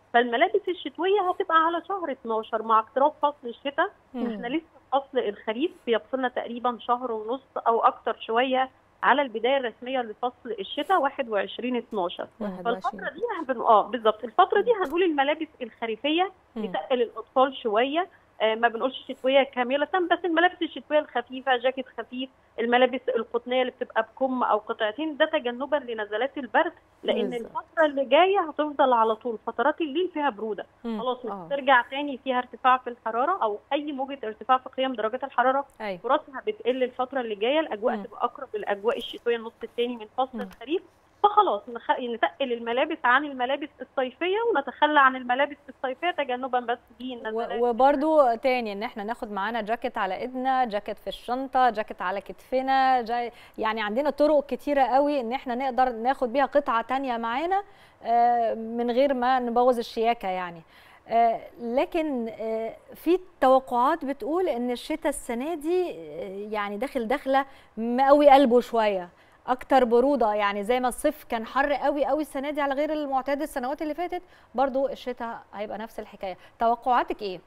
فالملابس الشتويه هتبقى على شهر 12 مع اقتراب فصل الشتاء مم. احنا لسه في فصل الخريف بيفصلنا تقريبا شهر ونص او اكتر شويه على البدايه الرسميه لفصل الشتاء 21 12 فالفتره 21 دي هنبن... اه بالظبط الفتره دي هنقول الملابس الخريفيه مم. نتقل الاطفال شويه آه، ما بنقولش شتويه كامله بس الملابس الشتويه الخفيفه جاكيت خفيف الملابس القطنيه اللي بتبقى بكم او قطعتين ده تجنبا لنزلات البرد لان بالظبط. الفتره اللي جايه هتفضل على طول فترات الليل فيها بروده مم. خلاص مش آه. هترجع تاني فيها ارتفاع في الحراره او اي موجه ارتفاع في قيم درجات الحراره ايوه فرصها بتقل الفتره اللي جايه الاجواء مم. تبقى اقرب للاجواء الشتويه النص الثاني من فصل مم. الخريف فخلاص نخ... نتقل الملابس عن الملابس الصيفيه ونتخلى عن الملابس الصيفيه تجنبا بس دي النزلات و- وبرضو تاني ان احنا ناخد معانا جاكيت على ايدنا جاكيت في الشنطه جاكيت على كتفنا جاي يعني عندنا طرق كتيره قوي ان احنا نقدر ناخد بيها قطعه تانية معانا آه، من غير ما نبوظ الشياكه يعني آه، لكن آه، في توقعات بتقول ان الشتاء السنه دي آه، يعني داخل داخله مقوي قلبه شويه اكتر بروده يعني زي ما الصيف كان حر قوي قوي السنه دي على غير المعتاد السنوات اللي فاتت برضو الشتاء هيبقى نفس الحكايه توقعاتك ايه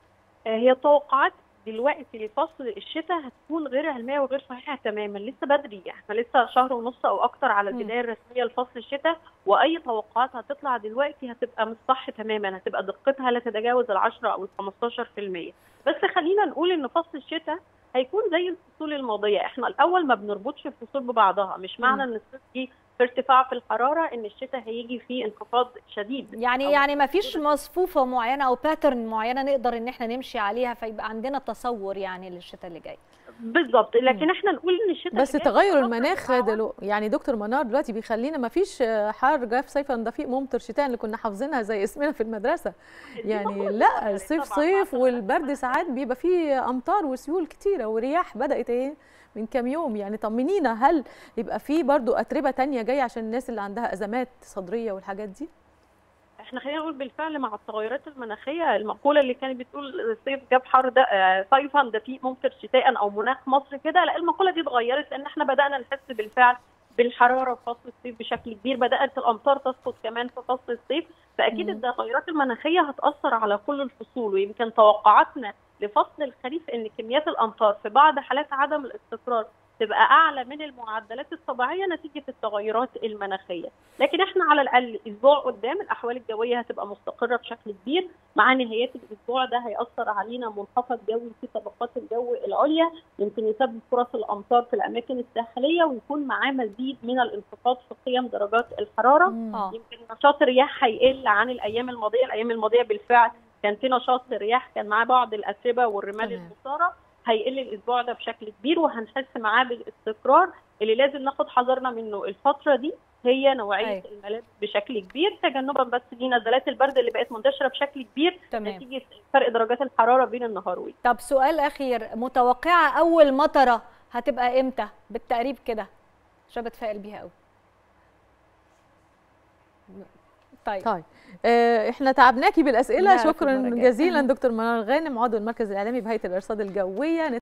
هي التوقعات دلوقتي لفصل الشتاء هتكون غير علميه وغير صحيحه تماما لسه بدري احنا لسه شهر ونص او اكتر على مم. البدايه الرسميه لفصل الشتاء واي توقعات هتطلع دلوقتي هتبقى مش صح تماما هتبقى دقتها لا تتجاوز ال 10 او ال 15% بس خلينا نقول ان فصل الشتاء هيكون زي الفصول الماضيه احنا الاول ما بنربطش الفصول ببعضها مش معنى ان الصيف جه في ارتفاع في الحراره ان الشتاء هيجي فيه انخفاض شديد يعني أو يعني ما فيش مصفوفه معينه او باترن معينه نقدر ان احنا نمشي عليها فيبقى عندنا تصور يعني للشتاء اللي جاي بالظبط لكن احنا نقول ان الشتاء بس اللي جاي تغير فترة المناخ الأعوام دلو يعني دكتور منار دلوقتي بيخلينا ما فيش حر جاف صيفا دفيق ممطر شتاء اللي كنا حافظينها زي اسمنا في المدرسه دي يعني مفروض لا تتغير الصيف طبعاً صيف مع والبرد ساعات بيبقى فيه امطار وسيول كتيره ورياح بدات ايه من كام يوم يعني طمنينا هل يبقى فيه برضو اتربه تانية جايه عشان الناس اللي عندها ازمات صدريه والحاجات دي احنا خلينا نقول بالفعل مع التغيرات المناخيه المقوله اللي كانت بتقول الصيف جاب حر ده آه، صيفا دفيق ممطر شتاء او مناخ مصر كده لا المقوله دي اتغيرت لان احنا بدانا نحس بالفعل بالحراره في فصل الصيف بشكل كبير بدات الامطار تسقط كمان في فصل الصيف فاكيد مم. التغيرات المناخيه هتاثر على كل الفصول ويمكن توقعاتنا لفصل الخريف ان كميات الامطار في بعض حالات عدم الاستقرار تبقى اعلى من المعدلات الطبيعيه نتيجه التغيرات المناخيه لكن احنا على الاقل اسبوع قدام الاحوال الجويه هتبقى مستقره بشكل كبير مع نهايات الاسبوع ده هياثر علينا منخفض جوي في طبقات الجو العليا يمكن يسبب فرص الامطار في الاماكن الساحليه ويكون معاه مزيد من الانخفاض في قيم درجات الحراره اه يمكن نشاط الرياح هيقل عن الايام الماضيه الايام الماضيه بالفعل كان في نشاط رياح كان معاه بعض الاتربه والرمال تمام. المثاره هيقل الاسبوع ده بشكل كبير وهنحس معاه بالاستقرار اللي لازم ناخد حذرنا منه الفتره دي هي نوعيه أيوة. الملابس بشكل كبير تجنبا بس لنزلات البرد اللي بقت منتشره بشكل كبير تمام نتيجه فرق درجات الحراره بين النهار والليل طب سؤال اخير متوقعه اول مطره هتبقى امتى بالتقريب كده عشان بتفائل بيها قوي طيب طيب آه، احنا تعبناكي بالاسئله لا، في شكرا المرة الجاية. جزيلا دكتور منار غانم عضو المركز الاعلامي بهيئه الارصاد الجويه